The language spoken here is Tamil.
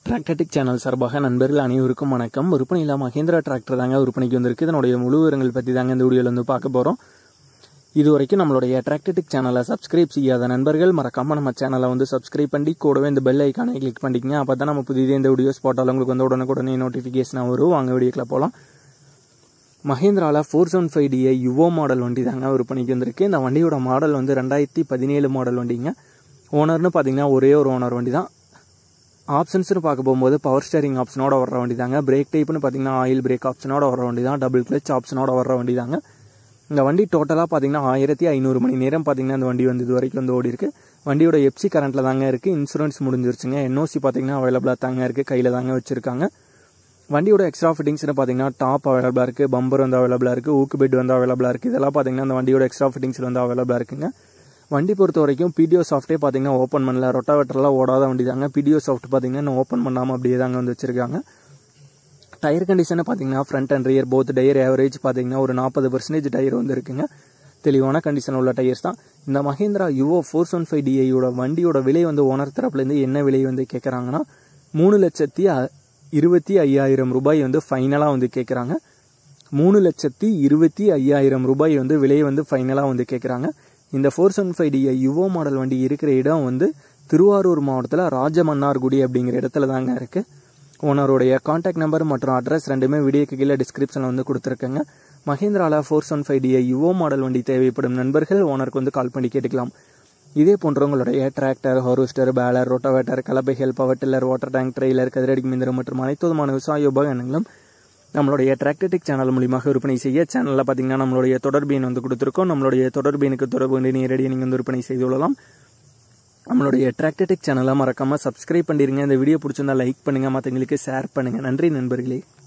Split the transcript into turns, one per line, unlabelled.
டிராக்டர்டிக் சேனல் சார்பாக நண்பர்கள் அனைவருக்கும் வணக்கம் விற்பனையில் மகேந்திரா டிராக்டர் தாங்க விற்பனைக்கு வந்திருக்கு இதனுடைய முழு விவரங்கள் பற்றி தாங்க இந்த வீடியோவில் வந்து பார்க்க போகிறோம் இது வரைக்கும் நம்மளுடைய டிராக்டர்டிக் சேனலை சப்ஸ்கிரைப் செய்யாத நண்பர்கள் மறக்காம நம்ம சேனலை வந்து சப்ஸ்கிரைப் பண்ணி கூடவே இந்த பெல் ஐக்கானை கிளிக் பண்ணிக்கங்க அப்போ தான் நம்ம புதிய இந்த வீடியோஸ் போட்டாலும் உங்களுக்கு வந்து உடனுக்குடனே நோட்டிஃபிகேஷனாக வரும் வாங்க வீடியோக்கில் போகலாம் மஹேந்திராவில் four seven five D A Yuvo model வண்டி தாங்க விற்பனைக்கு வந்திருக்கு இந்த வண்டியோட மாடல் வந்து ரெண்டாயிரத்தி பதினேழு மாடல் வண்டிங்க ஓனர்னு பார்த்தீங்கன்னா ஒரே ஒரு ஓனர் வண்டி தான் ஆப்ஷன்ஸ்னு பார்க்க போகும்போது பவர் ஸ்டேரிங் ஆப்ஷனோட வர வண்டி தாங்க பிரேக் டைப்னு பார்த்தீங்கன்னா ஆயில் பிரேக் ஆப்ஷனோட வர வண்டி தான் டபுள் கிளச் ஆப்ஷனோட வர வண்டி தாங்க இந்த வண்டி டோட்டலாக பார்த்தீங்கன்னா ஆயிரத்தி ஐநூறு மணி நேரம் பார்த்தீங்கன்னா இந்த வண்டி வந்து இது வரைக்கும் வந்து ஓடி இருக்கு வண்டியோட எஃப்சி கரண்ட்டில் தாங்க இருக்குது இன்சூரன்ஸ் முடிஞ்சிருச்சுங்க என்ஓசி பார்த்தீங்கன்னா அவைலபிளாக தாங்க இருக்குது கையில் தாங்க வச்சுருக்காங்க வண்டியோட எக்ஸ்ட்ரா ஃபிட்டிங்ஸ்னு பார்த்தீங்கன்னா டாப் அவைலபிளாக இருக்குது பம்பர் வந்து அவைலபிளாக இருக்குது ஊக்கு பெட் வந்து அவைலபிளாக இருக்குது இதெல்லாம் பார்த்தீங்கன்னா அந்த வண்டியோட எக்ஸ்ட்ரா ஃபிட்டிங்ஸில் வந்து அவைலபிளாக இருக்குங்க வண்டி பொறுத்த வரைக்கும் பிடிஓ சாஃப்ட்டே பார்த்தீங்கன்னா ஓப்பன் பண்ணல ரொட்டாவேட்டர்லாம் ஓடாத வண்டி தாங்க பிடிஓ சாஃப்ட் பார்த்தீங்கன்னா இன்னும் ஓப்பன் பண்ணாமல் அப்படியே தாங்க வந்து வச்சிருக்காங்க டயர் கண்டிஷனை பார்த்தீங்கன்னா front and rear both tyre average பார்த்தீங்கன்னா ஒரு நாற்பது பர்சன்டேஜ் டயர் வந்து இருக்குங்க தெளிவான கண்டிஷன் உள்ள டயர்ஸ் தான் இந்த Mahindra Yuvo four one five டிஐயோட வண்டியோட விலை வந்து ஓனர் தரப்புலேருந்து என்ன விலை வந்து கேட்குறாங்கன்னா மூணு லட்சத்தி அ- இருபத்தி ஐயாயிரம் ரூபாய் வந்து ஃபைனலாக வந்து கேட்குறாங்க மூணு லட்சத்தி இருபத்தி ஐயாயிரம் ரூபாய் வந்து விலை வந்து ஃபைனலாக வந்து கேட்குறாங்க இந்த four seven five D I Yuvo model வண்டி இருக்கிற இடம் வந்து திருவாரூர் மாவட்டத்தில் ராஜமன்னார்குடி அப்படிங்கிற இடத்துல தாங்க இருக்குது ஓனருடைய காண்டாக்ட் நம்பர் மற்றும் அட்ரஸ் ரெண்டுமே வீடியோக்கு கீழே டிஸ்கிரிப்ஷனில் வந்து கொடுத்துருக்கேங்க மஹேந்திராவில் four seven five D I Yuvo model வண்டி தேவைப்படும் நண்பர்கள் ஓனருக்கு வந்து கால் பண்ணி கேட்டுக்கலாம் இதே போன்றவங்களுடைய டிராக்டர் ஹார்வெஸ்டர் பேலர் ரோட்டோவேட்டர் கலப்பைகள் power tiller water tank trailer கதிரடி மிந்திரம் மற்றும் அனைத்து விதமான விவசாய உபகரணங்களும் நம்மளுடைய டிராக்டர்டிக் சேனல் மூலியமாக விற்பனை செய்ய சேனலில் பார்த்தீங்கன்னா நம்மளுடைய தொடர்பு எண் வந்து கொடுத்துருக்கோம் நம்மளுடைய தொடர்பு எண்ணுக்கு தொடர்பு கொண்டு நேரடியாக நீங்கள் வந்து விற்பனை செய்து கொள்ளலாம் நம்மளுடைய டிராக்டர்டிக் சேனலை மறக்காம சப்ஸ்கிரைப் பண்ணிருங்க இந்த வீடியோ பிடிச்சிருந்தா லைக் பண்ணுங்க மற்றவங்களுக்கு ஷேர் பண்ணுங்க நன்றி நண்பர்களே